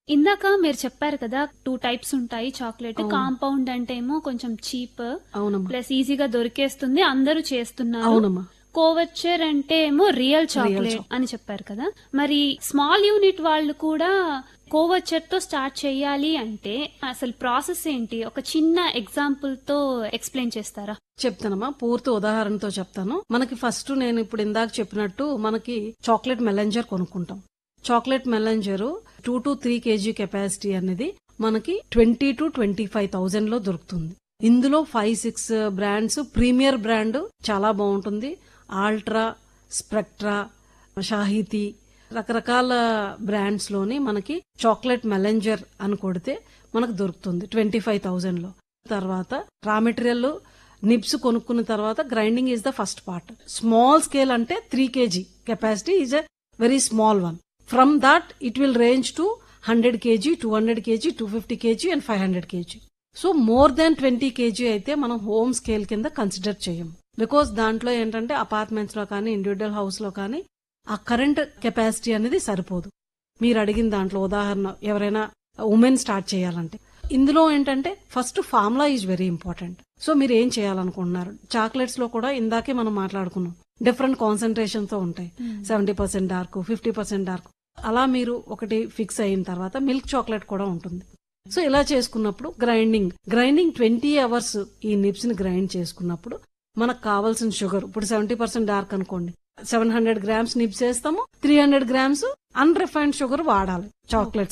ఇందాక మీరు చెప్పారు కదా టూ టైప్స్ ఉంటాయి చాక్లెట్ అవును. కాంపౌండ్ అంటే ఏమో కొంచెం చీప్ అవునమ్మా ప్లస్ ఈజీగా దొరికేస్తుంది అందరూ చేస్తున్నారు అవునమ్మా కోవచ్చర్ అంటే ఏమో రియల్ చాక్లెట్ chocolate. అని చెప్పారు కదా మరి స్మాల్ యూనిట్ వాళ్ళు కూడా కోవచ్చర్ తో స్టార్ట్ చేయాలి అంటే అసలు ప్రాసెస్ ఏంటి ఒక చిన్న ఎగ్జాంపుల్ తో ఎక్స్ప్లెయిన్ చేస్తారా చెప్తానమ్మా పూర్తి ఉదాహరణతో చెప్తాను మనకి ఫస్ట్ నేను ఇప్పుడు ఇందాక చెప్పినట్టు మనకి చాక్లెట్ మెలంజర్ కొనుక్కుంటాం chocolate melanger two to three kg capacity అనేది మనకి twenty to twenty five thousand లో దొరుకుతుంది ఇందులో five six brands premier brand చాలా బాగుంటుంది ఆల్ట్రా స్ప్రెక్ట్రా షాహితి రకరకాల బ్రాండ్స్ లోని మనకి చాక్లెట్ మెలంజర్ అని కొడితే మనకు దొరుకుతుంది ట్వంటీ ఫైవ్ థౌజండ్ లో తర్వాత రా మెటీరియల్ నిబ్స్ కొనుక్కున్న తర్వాత grinding is the first part small scale అంటే three kg capacity is a very small one from that it will range to hundred kg two hundred kg two fifty kg and five hundred kg so more than twenty kg అయితే మనం home scale కింద consider చేయం because దాంట్లో ఏంటంటే apartments లో కానీ individual house లో కానీ ఆ కరెంట్ కెపాసిటీ అనేది సరిపోదు మీరు అడిగిన దాంట్లో ఉదాహరణ ఎవరైనా ఉమెన్ స్టార్ట్ చేయాలంటే ఇందులో ఏంటంటే first formula is very important so మీరు ఏం చేయాలనుకుంటున్నారు చాక్లెట్స్ లో కూడా ఇందాకే మనం మాట్లాడుకున్నాం డిఫరెంట్ కాన్సన్ట్రేషన్ తో ఉంటాయి seventy percent dark fifty percent dark అలా మీరు ఒకటి ఫిక్స్ అయిన తర్వాత మిల్క్ చాక్లెట్ కూడా ఉంటుంది సో ఇలా చేసుకున్నప్పుడు గ్రైండింగ్ గ్రైండింగ్ ట్వంటీ అవర్స్ ఈ నిప్స్ ని గ్రైండ్ చేసుకున్నప్పుడు మనకు కావాల్సిన షుగర్ ఇప్పుడు సెవెంటీ పర్సెంట్ డార్క్ అనుకోండి సెవెన్ హండ్రెడ్ గ్రామ్స్ నిప్స్ వేస్తాము three hundred grams unrefined sugar వాడాలి చాక్లెట్స్